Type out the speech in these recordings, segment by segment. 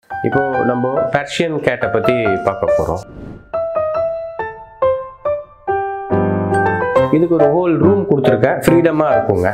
இப்போ நம்ம பர்ஷியன் கேட்டை பற்றி பார்க்க போகிறோம் இதுக்கு ஒரு ஹோல் ரூம் கொடுத்துருக்கேன் ஃப்ரீடமாக இருக்குங்க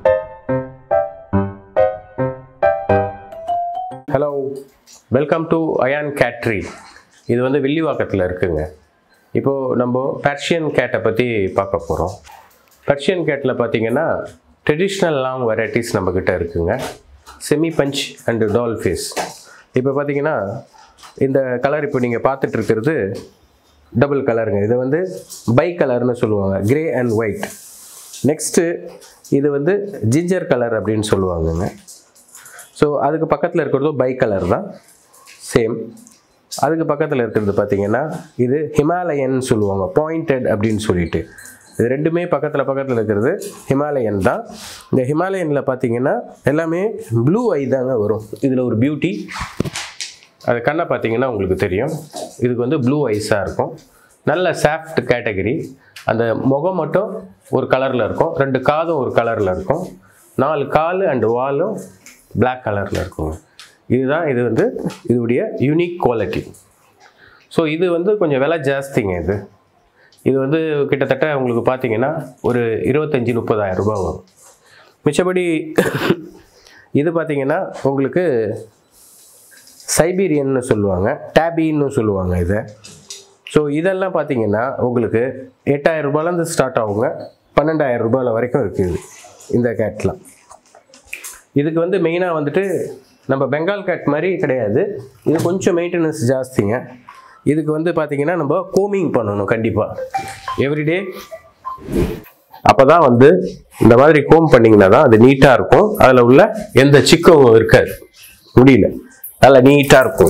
hello welcome to Ayaan cattery இது வந்து வில்லிவாக்கத்தில் இருக்குங்க இப்போது நம்ம பர்ஷியன் கேட்டை பற்றி பார்க்க போகிறோம் பர்ஷியன் கேட்டில் பார்த்தீங்கன்னா ட்ரெடிஷ்னல் லாங் வெரைட்டிஸ் நம்மக்கிட்ட இருக்குங்க semi punch and doll face இப்போ பார்த்தீங்கன்னா இந்த கலர் இப்போ நீங்கள் பார்த்துட்டு இருக்கிறது டபுள் கலருங்க இது வந்து பை கலர்னு சொல்லுவாங்க கிரே அண்ட் ஒயிட் நெக்ஸ்ட்டு இது வந்து ஜிஞ்சர் கலர் அப்படின்னு சொல்லுவாங்கங்க ஸோ அதுக்கு பக்கத்தில் இருக்கிறதும் பை கலர் தான் சேம் அதுக்கு பக்கத்தில் இருக்கிறது பார்த்தீங்கன்னா இது ஹிமாலயன் சொல்லுவாங்க பாயிண்டட் அப்படின்னு சொல்லிட்டு இது ரெண்டுமே பக்கத்தில் பக்கத்தில் இருக்கிறது ஹிமாலயன் தான் இந்த ஹிமாலயனில் பார்த்தீங்கன்னா எல்லாமே ப்ளூ ஐ தாங்க வரும் இதில் ஒரு பியூட்டி அது கண்ணை பார்த்தீங்கன்னா உங்களுக்கு தெரியும் இதுக்கு வந்து ப்ளூ ஐஸாக இருக்கும் நல்ல சாஃப்ட் கேட்டகரி அந்த முகம் மட்டும் ஒரு கலரில் இருக்கும் ரெண்டு காதும் ஒரு கலரில் இருக்கும் நாலு கால் அண்டு வாலும் Black கலரில் இருக்குங்க இதுதான் இது வந்து இதோடைய யூனிக் குவாலிட்டி ஸோ இது வந்து கொஞ்சம் விலை ஜாஸ்திங்க இது இது வந்து கிட்டத்தட்ட உங்களுக்கு பார்த்தீங்கன்னா ஒரு இருபத்தஞ்சி முப்பதாயிரம் ரூபாய் வரும் மிச்சபடி இது பார்த்தீங்கன்னா உங்களுக்கு சைபீரியன்னு சொல்லுவாங்க டேபின்னு சொல்லுவாங்க இதை ஸோ இதெல்லாம் பார்த்தீங்கன்னா உங்களுக்கு எட்டாயிரம் ரூபாயிலேருந்து ஸ்டார்ட் ஆகுங்க பன்னெண்டாயிரம் ரூபாயில் வரைக்கும் இருக்குது இந்த கேட்லாம் இதுக்கு வந்து மெயினாக வந்துட்டு நம்ம பெங்கால் கேட் மாதிரி கிடையாது இது கொஞ்சம் மெயின்டெனன்ஸ் ஜாஸ்திங்க இதுக்கு வந்து பார்த்தீங்கன்னா நம்ம கோமிங் பண்ணணும் கண்டிப்பாக எவ்ரிடே அப்போ தான் வந்து இந்த மாதிரி கோம் பண்ணிங்கன்னா தான் அது நீட்டாக இருக்கும் அதில் உள்ள எந்த சிக்கும் இருக்காது முடியல நல்லா நீட்டாக இருக்கும்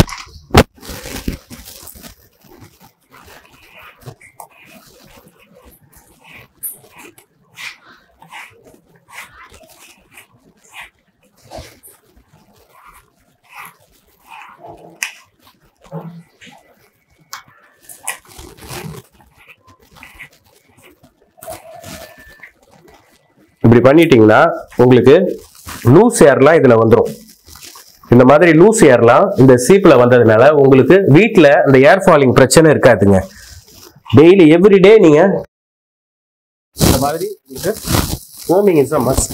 இப்படி பண்ணிட்டீங்கன்னா உங்களுக்கு லூஸ் ஏர்லாம் இதில் வந்துடும் இந்த மாதிரி லூஸ் ஏர்லாம் இந்த சீப்பில் வந்ததுனால உங்களுக்கு வீட்டில் அந்த ஏர் ஃபாலிங் பிரச்சனை இருக்காதுங்க டெய்லி எவ்ரிடே நீங்கள் இந்த மாதிரி உங்களுக்கு கோமிங் இஸ் அ மஸ்ட்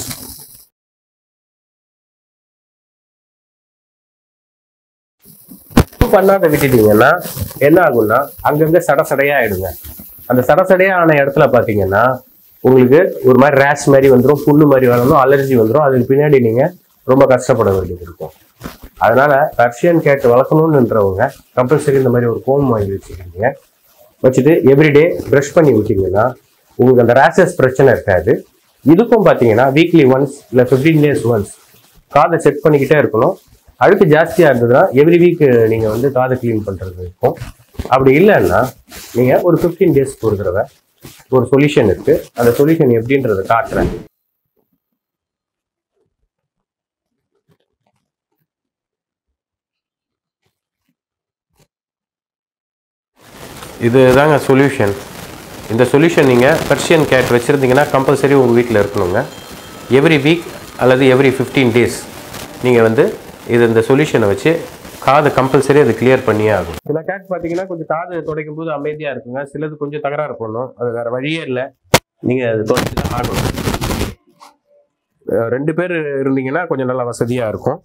பண்ணாத விட்டுட்டீங்கன்னா என்ன ஆகும்னா அங்கங்க சட சடையா ஆயிடுங்க அந்த சட சடையா ஆன இடத்துல பாத்தீங்கன்னா உங்களுக்கு ஒரு மாதிரி ரேஷ் மாதிரி வந்துடும் புண்ணு மாதிரி வரணும் அலர்ஜி வந்துடும் அதுக்கு பின்னாடி நீங்க ரொம்ப கஷ்டப்பட வேண்டியது இருக்கும் அதனால பர்ஷியன் கேட் வளர்க்கணும்ன்றவங்க கம்பல்சரி இந்த மாதிரி ஒரு கோம் வாங்கி வச்சுக்கிறீங்க வச்சுட்டு எவ்ரிடே ப்ரஷ் பண்ணி விட்டீங்கன்னா உங்களுக்கு அந்த ரேஷஸ் பிரச்சனை இருக்காது இதுக்கும் பார்த்தீங்கன்னா வீக்லி ஒன்ஸ் இல்லை ஃபிஃப்டீன் டேஸ் ஒன்ஸ் காதை செக் பண்ணிக்கிட்டே இருக்கணும் அழுக்கு ஜாஸ்தியாக இருந்ததுன்னா எவ்ரி வீக் நீங்கள் வந்து காதை க்ளீன் பண்ணுறது இருக்கும் அப்படி இல்லைன்னா நீங்கள் ஒரு ஃபிஃப்டீன் டேஸ்க்கு ஒரு தடவை ஒரு சொல்யூஷன் இருக்கு அந்த சொல்யூஷன் எப்படின்றத காட்டுறேன் இது தாங்க சொல்யூஷன் இந்த சொல்யூஷன் நீங்கள் பர்ஷியன் கேட் வச்சுருந்தீங்கன்னா கம்பல்சரி உங்கள் வீட்டில் இருக்கணுங்க எவ்ரி வீக் அல்லது எவ்ரி ஃபிஃப்டீன் டேஸ் நீங்கள் வந்து இது இந்த சொல்யூஷனை வச்சு காது கம்பல்சரி அது கிளியர் பண்ணியே ஆகும் சில கேட் பார்த்தீங்கன்னா கொஞ்சம் காது துடைக்கும் போது அமைதியாக இருக்குங்க சிலது கொஞ்சம் தகராறு பண்ணும் அது வேறு வழியே இல்லை நீங்கள் அது துடைச்சி தான் ஆகணும் அஹ் ரெண்டு பேர் இருந்தீங்கன்னா கொஞ்சம் நல்லா வசதியாக இருக்கும்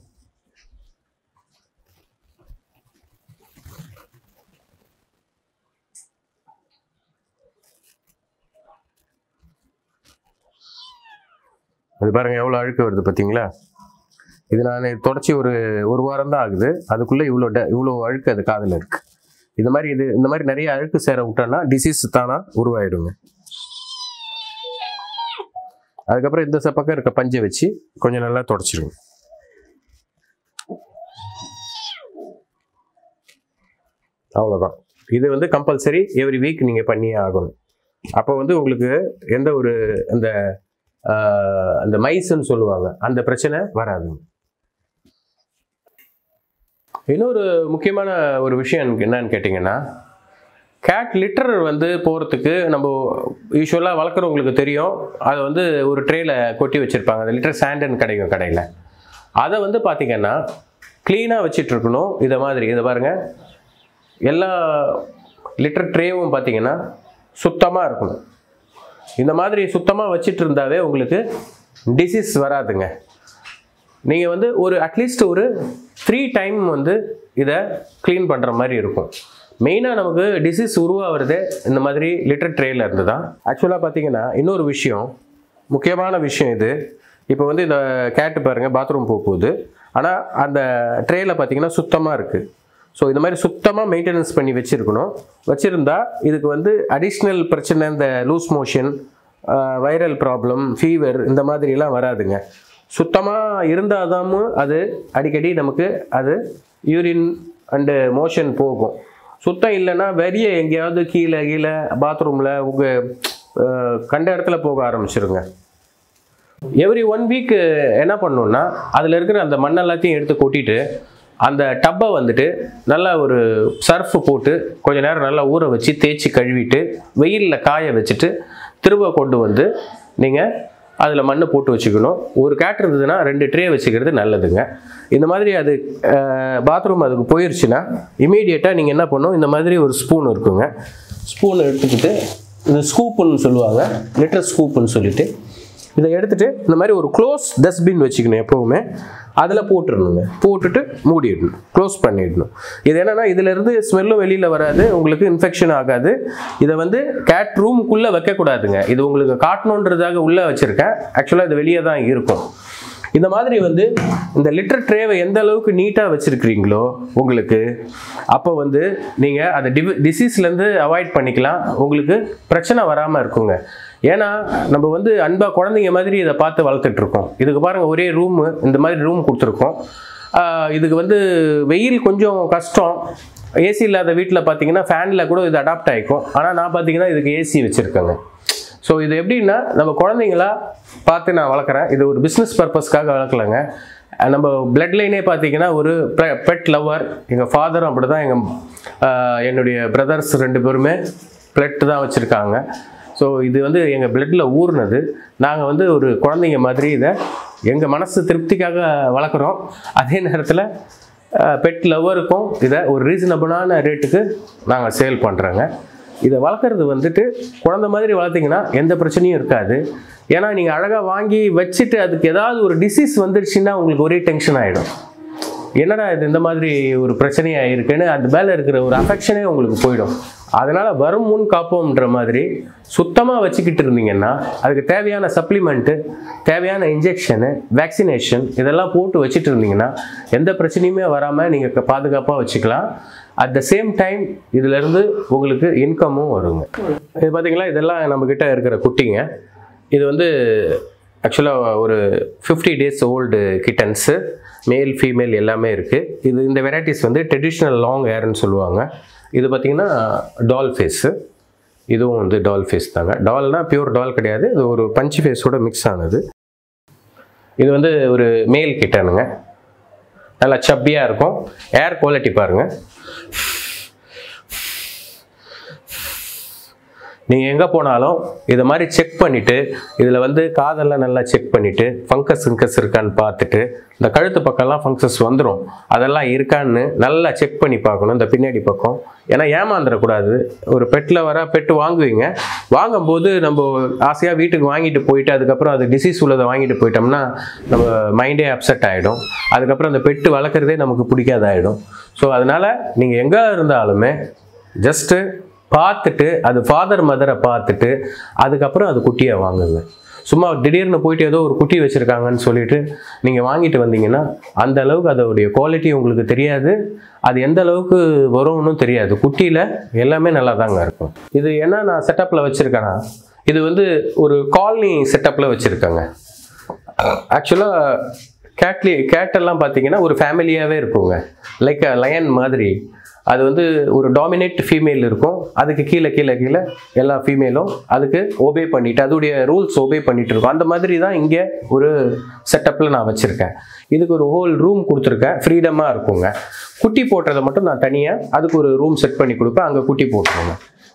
அது பாருங்க எவ்வளோ அழுக்கு வருது பார்த்தீங்களா இது நான் தொடச்சி ஒரு ஒரு வாரம் தான் ஆகுது அதுக்குள்ளே இவ்வளோ ட இவ்வளோ அழுக்கு அது காதில் இருக்கு இந்த மாதிரி இது இந்த மாதிரி நிறைய அழுக்கு சேர விட்டோன்னா டிசீஸ் தானா உருவாயிடுங்க அதுக்கப்புறம் இந்த ச- பக்கம் இருக்க பஞ்சை வச்சு கொஞ்சம் நல்லா தொடச்சிருங்க அவ்வளோதான் இது வந்து கம்பல்சரி எவ்ரி வீக் நீங்கள் பண்ணியே ஆகணும் அப்போ வந்து உங்களுக்கு எந்த ஒரு அந்த ஆஹ், அந்த மைஸ்ன்னு சொல்லுவாங்க அந்த பிரச்சனை வராதுங்க இன்னொரு முக்கியமான ஒரு விஷயம் எனக்கு என்னன்னு கேட்டிங்கன்னா கேட் லிட்டர் வந்து போகிறதுக்கு நம்ம யூஸ்வலாக வளர்க்குறவங்களுக்கு தெரியும் அதை வந்து ஒரு ட்ரேல கொட்டி வச்சுருப்பாங்க அந்த லிட்டர் சாண்டுன்னு கிடைக்கும் கடையில் அதை வந்து பார்த்திங்கன்னா க்ளீனாக வச்சிட்டு இருக்கணும் இதை மாதிரி இதை பாருங்கள் எல்லா லிட்டர் ட்ரேவும் பார்த்தீங்கன்னா சுத்தமாக இருக்கணும் இந்த மாதிரி சுத்தமாக வச்சிட்டு இருந்தாவே உங்களுக்கு டிசீஸ் வராதுங்க நீங்கள் வந்து ஒரு அட்லீஸ்ட் ஒரு த்ரீ டைம் வந்து இதை க்ளீன் பண்ணுற மாதிரி இருக்கும் மெயினாக நமக்கு டிசீஸ் உருவாகிறது இந்த மாதிரி லிட்டர் ட்ரேல இருந்து தான் ஆக்சுவலாக பார்த்தீங்கன்னா இன்னொரு விஷயம் முக்கியமான விஷயம் இது இப்போ வந்து இந்த கேட்டு பாருங்கள் பாத்ரூம் போக போகுது ஆனால் அந்த ட்ரேல பார்த்தீங்கன்னா சுத்தமாக இருக்குது ஸோ இந்த மாதிரி சுத்தமாக மெயின்டெனன்ஸ் பண்ணி வச்சுருக்கணும் வச்சுருந்தா இதுக்கு வந்து அடிஷ்னல் பிரச்சனை இந்த loose motion viral problem fever இந்த மாதிரிலாம் வராதுங்க சுத்தமாக இருந்தாதான் அது அடிக்கடி நமக்கு அது யூரின் அண்டு மோஷன் போகும் சுத்தம் இல்லைன்னா வெளியே எங்கேயாவது கீழே கீழே பாத்ரூமில் உங்கள் கண்ட இடத்துல போக ஆரம்பிச்சிருங்க எவ்ரி ஒன் வீக் என்ன பண்ணணும்னா அதில் இருக்கிற அந்த மண் எல்லாத்தையும் எடுத்து கொட்டிட்டு அந்த டப்பை வந்துட்டு நல்லா ஒரு சர்ஃப் போட்டு கொஞ்ச நேரம் நல்லா ஊற வச்சு தேய்ச்சி கழுவிட்டு வெயிலில் காய வச்சுட்டு திரும்ப கொண்டு வந்து நீங்கள் அதில் மண்ணை போட்டு வச்சுக்கணும் ஒரு கேட் இருந்ததுன்னா ரெண்டு ட்ரே வச்சுக்கிறது நல்லதுங்க இந்த மாதிரி அது பாத்ரூம் அதுக்கு போயிருச்சுன்னா இமீடியட்டாக நீங்கள் என்ன பண்ணணும் இந்த மாதிரி ஒரு ஸ்பூன் இருக்குங்க ஸ்பூன் எடுத்துக்கிட்டு இந்த ஸ்கூப்புன்னு சொல்லுவாங்க லிட்டர் ஸ்கூப்புன்னு சொல்லிட்டு இதை எடுத்துட்டு இந்த மாதிரி ஒரு க்ளோஸ் டஸ்ட்பின் வச்சுக்கணும் எப்போவுமே அதில் போட்டுடணுங்க போட்டுட்டு மூடிடணும் க்ளோஸ் பண்ணிடணும் இது என்னன்னா இதிலிருந்து ஸ்மெல்லும் வெளியில் வராது உங்களுக்கு இன்ஃபெக்ஷன் ஆகாது இதை வந்து கேட் ரூமுக்குள்ளே வைக்கக்கூடாதுங்க இது உங்களுக்கு காட்டணுன்றதாக உள்ளே வச்சுருக்கேன் ஆக்சுவலாக இது வெளியே தான் இருக்கும் இந்த மாதிரி வந்து இந்த லிட்டர் ட்ரேவை எந்த அளவுக்கு நீட்டாக வச்சுருக்கிறீங்களோ உங்களுக்கு அப்போ வந்து நீங்கள் அதை டிவி டிசீஸ்லேருந்து அவாய்ட் பண்ணிக்கலாம் உங்களுக்கு பிரச்சனை வராமல் இருக்குங்க ஏன்னா நம்ம வந்து அன்பாக குழந்தைங்க மாதிரி இதை பார்த்து வளர்த்துட்டு இருக்கோம் இதுக்கு பாருங்கள் ஒரே ரூமு இந்த மாதிரி ரூம் கொடுத்துருக்கோம் ஆஹ் இதுக்கு வந்து வெயில் கொஞ்சம் கஷ்டம் ஏசி இல்லாத வீட்டில் பார்த்தீங்கன்னா ஃபேனில் கூட இது அடாப்ட் ஆகிக்கும் ஆனால் நான் பார்த்தீங்கன்னா இதுக்கு ஏசி வச்சுருக்கேங்க ஸோ இது எப்படின்னா நம்ம குழந்தைங்களா பார்த்து நான் வளர்க்குறேன் இது ஒரு பிஸ்னஸ் பர்பஸ்க்காக வளர்க்கலங்க அஹ் நம்ம பிளட் லைனே பார்த்தீங்கன்னா ஒரு பெட் லவர் எங்கள் ஃபாதரும் அப்படி தான் எங்கள் என்னுடைய பிரதர்ஸ் ரெண்டு பேருமே பெட் தான் வச்சுருக்காங்க ஸோ இது வந்து எங்கள் பிளட்டில் ஊறினது நாங்கள் வந்து ஒரு குழந்தைங்க மாதிரி இதை எங்கள் மனசு திருப்திக்காக வளர்க்குறோம் அதே நேரத்தில் பெட் லவ்வருக்கும் இதை ஒரு ரீசனபிளான ரேட்டுக்கு நாங்கள் சேல் பண்ணுறோங்க இதை வளர்க்குறது வந்துட்டு குழந்தை மாதிரி வளர்த்தீங்கன்னா எந்த பிரச்சனையும் இருக்காது ஏன்னா நீங்கள் அழகாக வாங்கி வச்சுட்டு அதுக்கு ஏதாவது ஒரு டிசீஸ் வந்துருச்சுன்னா உங்களுக்கு ஒரே டென்ஷன் ஆகிடும் என்னடா இது இந்த மாதிரி ஒரு பிரச்சனையாக இருக்குன்னு அது மேலே இருக்கிற ஒரு அஃபெக்ஷனே உங்களுக்கு போயிடும் அதனால் வரும் முன் காப்போம்ன்ற மாதிரி சுத்தமாக வச்சுக்கிட்டு இருந்தீங்கன்னா அதுக்கு தேவையான சப்ளிமெண்ட்டு தேவையான இன்ஜெக்ஷனு வேக்சினேஷன் இதெல்லாம் போட்டு வச்சுட்டு இருந்தீங்கன்னா எந்த பிரச்சனையுமே வராமல் நீங்கள் பாதுகாப்பாக வச்சுக்கலாம் அட் த சேம் டைம் இதிலேருந்து உங்களுக்கு இன்கமும் வருங்க இது பார்த்தீங்களா இதெல்லாம் நம்மக்கிட்ட இருக்கிற குட்டிங்க இது வந்து ஆக்சுவலாக ஒரு fifty days old கிட்டன்ஸு male female எல்லாமே இருக்குது இது இந்த வெரைட்டிஸ் வந்து ட்ரெடிஷ்னல் லாங் ஹேர்னு சொல்லுவாங்க இது பார்த்திங்கன்னா டால் ஃபேஸு இதுவும் வந்து டால் ஃபேஸ் தாங்க டால்னா பியூர் டால் கிடையாது இது ஒரு பஞ்சு ஃபேஸோட மிக்ஸ் ஆனது இது வந்து ஒரு மேல் கிட்டனுங்க நல்லா சப்பியாக இருக்கும் ஏர் குவாலிட்டி பாருங்கள் நீங்கள் எங்கே போனாலும் இதை மாதிரி செக் பண்ணிவிட்டு இதில் வந்து காதெல்லாம் நல்லா செக் பண்ணிவிட்டு ஃபங்கஸ் ஃபங்கஸ் இருக்கான்னு பார்த்துட்டு இந்த கழுத்து பக்கம்லாம் ஃபங்கஸ் வந்துடும் அதெல்லாம் இருக்கான்னு நல்லா செக் பண்ணி பார்க்கணும் இந்த பின்னாடி பக்கம் ஏன்னா ஏமாந்துடக்கூடாது ஒரு பெட்டில் வர பெட்டு வாங்குவீங்க வாங்கும்போது நம்ம ஆசையாக வீட்டுக்கு வாங்கிட்டு போயிட்டு அதுக்கப்புறம் அது டிசீஸ் உள்ளதை வாங்கிட்டு போயிட்டோம்னா நம்ம மைண்டே அப்செட் ஆகிடும் அதுக்கப்புறம் அந்த பெட்டு வளர்க்குறதே நமக்கு பிடிக்காதாயிடும் ஸோ அதனால் நீங்கள் எங்கே இருந்தாலுமே ஜஸ்ட்டு பார்த்துட்டு அது ஃபாதர் மதரை பார்த்துட்டு அதுக்கப்புறம் அது குட்டியை வாங்குங்க சும்மா திடீர்னு போயிட்டு ஏதோ ஒரு குட்டி வச்சுருக்காங்கன்னு சொல்லிட்டு நீங்கள் வாங்கிட்டு வந்தீங்கன்னா அந்த அளவுக்கு அதோடைய குவாலிட்டி உங்களுக்கு தெரியாது அது எந்த அளவுக்கு வரும்னு தெரியாது குட்டியில் எல்லாமே நல்லா தாங்க இருக்கும் இது என்ன நான் செட்டப்பில் வச்சுருக்கேன்னா இது வந்து ஒரு காலனி செட்டப்பில் வச்சுருக்கேங்க ஆக்சுவலாக கேட்லி கேட்டெல்லாம் பார்த்தீங்கன்னா ஒரு ஃபேமிலியாகவே இருக்குங்க லைக் லயன் மாதிரி அது வந்து ஒரு டாமினேட் ஃபீமேல் இருக்கும் அதுக்கு கீழே கீழே கீழே எல்லா ஃபீமேலும் அதுக்கு ஒபே பண்ணிட்டு அதோடைய ரூல்ஸ் ஒபே பண்ணிட்டு இருக்கும் அந்த மாதிரி தான் இங்கே ஒரு செட்டப்பில் நான் வச்சுருக்கேன் இதுக்கு ஒரு ஹோல் ரூம் கொடுத்துருக்கேன் ஃப்ரீடமாக இருக்குங்க குட்டி போட்டுறதை மட்டும் நான் தனியாக அதுக்கு ஒரு ரூம் செட் பண்ணி கொடுப்பேன் அங்கே குட்டி போட்டுருவேங்க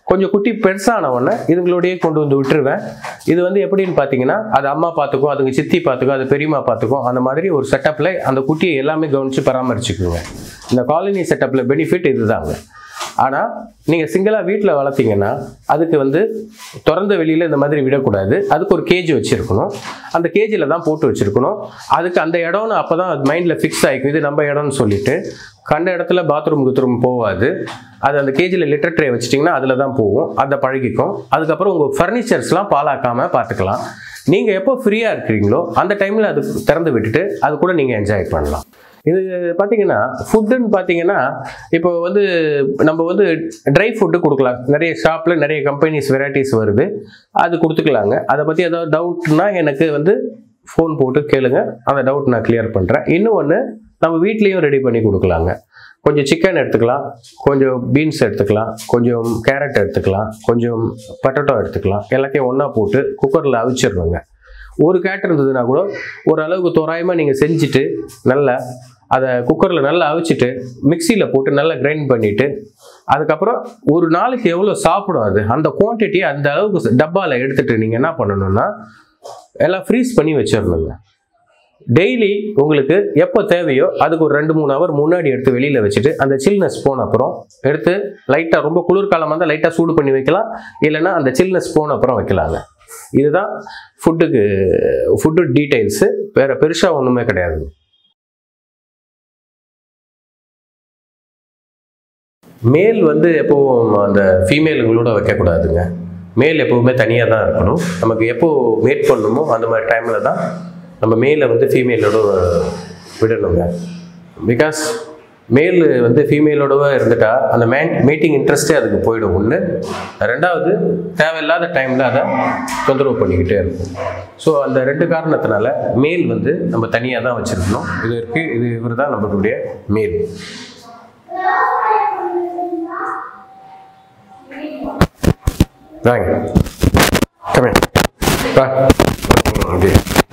கொஞ்சம் குட்டி பெருசான உடனே இதுங்களோடயே கொண்டு வந்து விட்டுருவேன் இது வந்து எப்படின்னு பார்த்தீங்கன்னா அது அம்மா பார்த்துக்கும் அதுங்க சித்தி பார்த்துக்கும் அது பெரியம்மா பார்த்துக்கும் அந்த மாதிரி ஒரு செட்டப்பில் அந்த குட்டியை எல்லாமே கவனித்து பராமரிச்சுக்குங்க இந்த காலனி செட்டப்பில் பெனிஃபிட் இதுதாங்க ஆனால் நீங்கள் சிங்கிளாக வீட்டில் வளர்த்தீங்கன்னா அதுக்கு வந்து திறந்த வெளியில் இந்த மாதிரி விடக்கூடாது அதுக்கு ஒரு கேஜ் வச்சுருக்கணும் அந்த கேஜில் தான் போட்டு வச்சுருக்கணும் அதுக்கு அந்த இடம்னு அப்போ தான் அது மைண்டில் ஃபிக்ஸ் ஆகிக்கும் இது நம்ம இடம்னு சொல்லிட்டு கண்ட இடத்துல பாத்ரூம் குத்ரூம் போகாது அது அந்த கேஜில் லிட்டர் ட்ரே வச்சிட்டிங்கன்னா அதில் தான் போகும் அதை பழகிக்கும் அதுக்கப்புறம் உங்கள் ஃபர்னிச்சர்ஸ்லாம் பாலாக்காமல் பார்த்துக்கலாம் நீங்கள் எப்போ ஃப்ரீயாக இருக்கிறீங்களோ அந்த டைமில் அது திறந்து விட்டுட்டு அது கூட நீங்கள் என்ஜாய் பண்ணலாம் இது பார்த்தீங்கன்னா ஃபுட்டுன்னு பார்த்தீங்கன்னா இப்போ வந்து நம்ம வந்து ட்ரை ஃபுட்டு கொடுக்கலாம் நிறைய ஷாப்பில் நிறைய கம்பெனிஸ் வெரைட்டிஸ் வருது அது கொடுத்துக்கலாங்க அதை பற்றி ஏதாவது டவுட்னா எனக்கு வந்து ஃபோன் போட்டு கேளுங்க அந்த டவுட் நான் கிளியர் பண்ணுறேன் இன்னொன்று நம்ம வீட்லேயும் ரெடி பண்ணி கொடுக்கலாங்க கொஞ்சம் சிக்கன் எடுத்துக்கலாம் கொஞ்சம் பீன்ஸ் எடுத்துக்கலாம் கொஞ்சம் கேரட் எடுத்துக்கலாம் கொஞ்சம் பட்டேட்டோ எடுத்துக்கலாம் எல்லாத்தையும் ஒன்றா போட்டு குக்கரில் அவிச்சிடணுங்க ஒரு கேட் இருந்ததுன்னா கூட ஓரளவுக்கு தோராயமாக நீங்கள் செஞ்சுட்டு நல்லா அதை குக்கரில் நல்லா அவிச்சிட்டு மிக்சியில் போட்டு நல்லா கிரைண்ட் பண்ணிவிட்டு அதுக்கப்புறம் ஒரு நாளைக்கு எவ்வளோ சாப்பிடும் அது அந்த குவான்டிட்டி அந்த அளவுக்கு டப்பாவில் எடுத்துகிட்டு நீங்கள் என்ன பண்ணணும்னா எல்லாம் ஃப்ரீஸ் பண்ணி வச்சிடணுங்க டெய்லி உங்களுக்கு எப்போ தேவையோ அதுக்கு ஒரு ரெண்டு மூணு ஹவர் முன்னாடி எடுத்து வெளியில் வச்சுட்டு அந்த சில்னஸ் போன அப்புறம் எடுத்து லைட்டாக ரொம்ப குளிர்காலமாக இருந்தால் லைட்டாக சூடு பண்ணி வைக்கலாம் இல்லைன்னா அந்த சில்னஸ் போன அப்புறம் வைக்கலாங்க இதுதான் ஃபுட்டுக்கு ஃபுட்டு டீட்டெயில்ஸு வேறு பெருசாக ஒன்றுமே கிடையாது மேல் வந்து எப்போவும் அந்த ஃபீமேலுங்களோட வைக்கக்கூடாதுங்க மேல் எப்போவுமே தனியாக தான் இருக்கணும் நமக்கு எப்போ மேட் பண்ணணுமோ அந்த மாதிரி டைமில் தான் நம்ம மேலை வந்து ஃபீமேலோட விடணுங்க பிகாஸ் மேல் வந்து ஃபீமேலோட இருந்துட்டா அந்த மே மீட்டிங் இன்ட்ரெஸ்டே அதுக்கு போயிடும் ஒன்று ரெண்டாவது தேவையில்லாத டைமில் அதை தொந்தரவு பண்ணிக்கிட்டே இருக்கும் ஸோ அந்த ரெண்டு காரணத்தினால மேல் வந்து நம்ம தனியாக தான் வச்சுருக்கணும் இது இருக்குது இது இவர் தான் நம்மளுடைய மேல் வாங்க கமே வா இது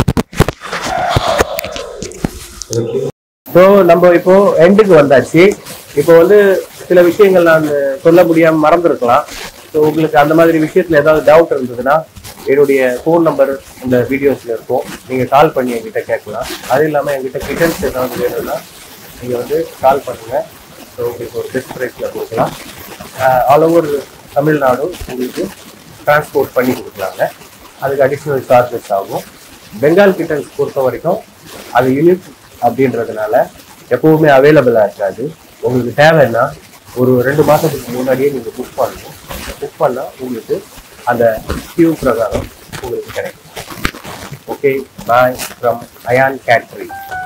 ஸோ நம்ம இப்போ எண்டுக்கு வந்தாச்சு இப்போ வந்து சில விஷயங்கள் நான் சொல்ல முடியாம மறந்துருக்கலாம் ஸோ உங்களுக்கு அந்த மாதிரி விஷயத்துல ஏதாவது டவுட் இருந்ததுன்னா என்னுடைய ஃபோன் நம்பர் இந்த வீடியோஸ்ல இருக்கும் நீங்க கால் பண்ணி என்கிட்ட கேட்கலாம் அது இல்லாம என்கிட்ட கிட்டன்ஸ் ஏதாவது வேணும்னா நீங்க வந்து கால் பண்ணுங்க ஸோ உங்களுக்கு ஒரு பெஸ்ட் ப்ரைஸ்ல கொடுக்கலாம் ஆல் ஓவர் தமிழ்நாடு உங்களுக்கு டிரான்ஸ்போர்ட் பண்ணி கொடுக்கலாங்க அதுக்கு அடிஷ்னல் சார்ஜஸ் ஆகும் பெங்கால் கிட்டன்ஸ் பொறுத்த வரைக்கும் அது யூனிட் அப்படின்றதுனால எப்பவுமே அவைலபிளாக இருக்காது உங்களுக்கு தேவைன்னா ஒரு ரெண்டு மாதத்துக்கு முன்னாடியே நீங்கள் புக் பண்ணணும் புக் பண்ணால் உங்களுக்கு அந்த கியூ பிரகாரம் உங்களுக்கு கிடைக்கும் ஓகே பாய் ஃப்ரம் அயான் கேட்ரி